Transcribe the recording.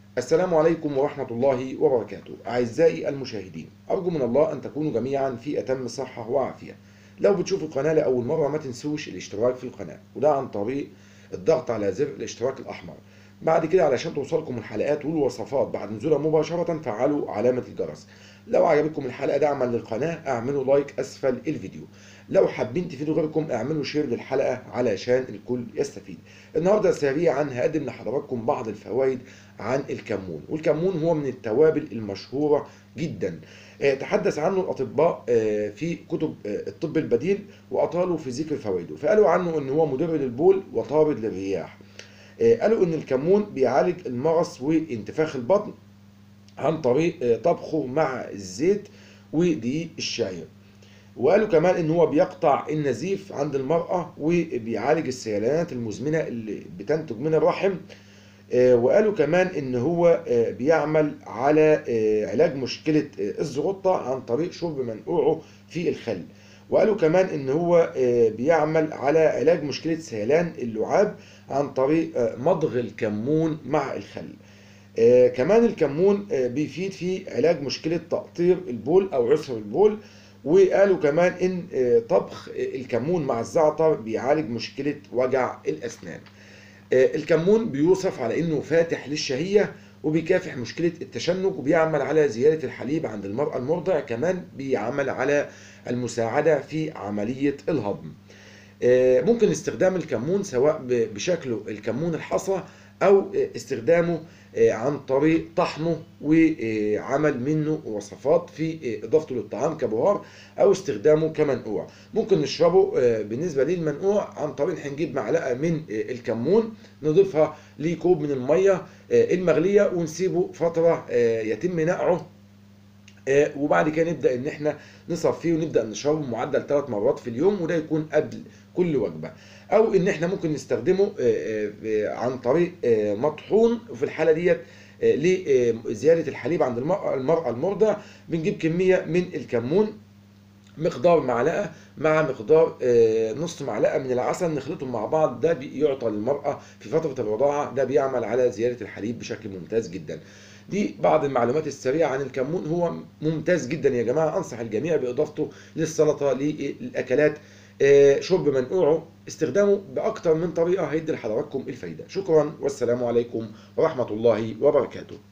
السلام عليكم ورحمة الله وبركاته أعزائي المشاهدين أرجو من الله أن تكونوا جميعا في أتم صحة وعافية لو بتشوفوا القناة لأول مرة ما تنسوش الاشتراك في القناة وده عن طريق الضغط على زر الاشتراك الأحمر بعد كده علشان توصلكم الحلقات والوصفات بعد نزولها مباشرة فعلوا علامة الجرس لو عجبتكم الحلقة دعما للقناة اعملوا لايك أسفل الفيديو لو حابين تفيدوا غيركم اعملوا شير للحلقة علشان الكل يستفيد النهاردة سريعا هقدم لحضراتكم بعض الفوائد عن الكمون والكمون هو من التوابل المشهورة جدا تحدث عنه الأطباء في كتب الطب البديل وأطالوا في ذكر فوائده فقالوا عنه أنه هو مدر للبول وطارد للرياح قالوا ان الكمون بيعالج المغص وانتفاخ البطن عن طريق طبخه مع الزيت ودقيق الشعير وقالوا كمان ان هو بيقطع النزيف عند المرأة وبيعالج السيلانات المزمنة اللي بتنتج من الرحم وقالوا كمان ان هو بيعمل على علاج مشكلة الزغطة عن طريق شرب منقوعه في الخل وقالوا كمان ان هو بيعمل على علاج مشكلة سيلان اللعاب عن طريق مضغ الكمون مع الخل كمان الكمون بيفيد في علاج مشكلة تقطير البول او عسر البول وقالوا كمان ان طبخ الكمون مع الزعتر بيعالج مشكلة وجع الاسنان الكمون بيوصف على انه فاتح للشهية وبيكافح مشكلة التشنج وبيعمل على زيادة الحليب عند المرأة المرضع كمان بيعمل على المساعدة في عملية الهضم ممكن استخدام الكمون سواء بشكله الكمون الحصى أو استخدامه عن طريق طحنه وعمل منه وصفات في إضافته للطعام كبهار أو استخدامه كمنقوع ممكن نشربه بالنسبة للمنقوع عن طريق هنجيب معلقة من الكمون نضيفها لكوب من المية المغلية ونسيبه فترة يتم نقعه وبعد كده نبدا ان احنا نصفيه ونبدا نشربه بمعدل ثلاث مرات في اليوم وده يكون قبل كل وجبه او ان احنا ممكن نستخدمه عن طريق مطحون وفي الحاله ديت لزياده الحليب عند المراه المرضع بنجيب كميه من الكمون مقدار معلقه مع مقدار نص معلقه من العسل نخلطهم مع بعض ده بيعطى للمراه في فتره الرضاعه ده بيعمل على زياده الحليب بشكل ممتاز جدا دي بعض المعلومات السريعه عن الكمون هو ممتاز جدا يا جماعه انصح الجميع باضافته للسلطه للاكلات شرب منقوعه استخدامه باكتر من طريقه هيدي لحضراتكم الفايده شكرا والسلام عليكم ورحمه الله وبركاته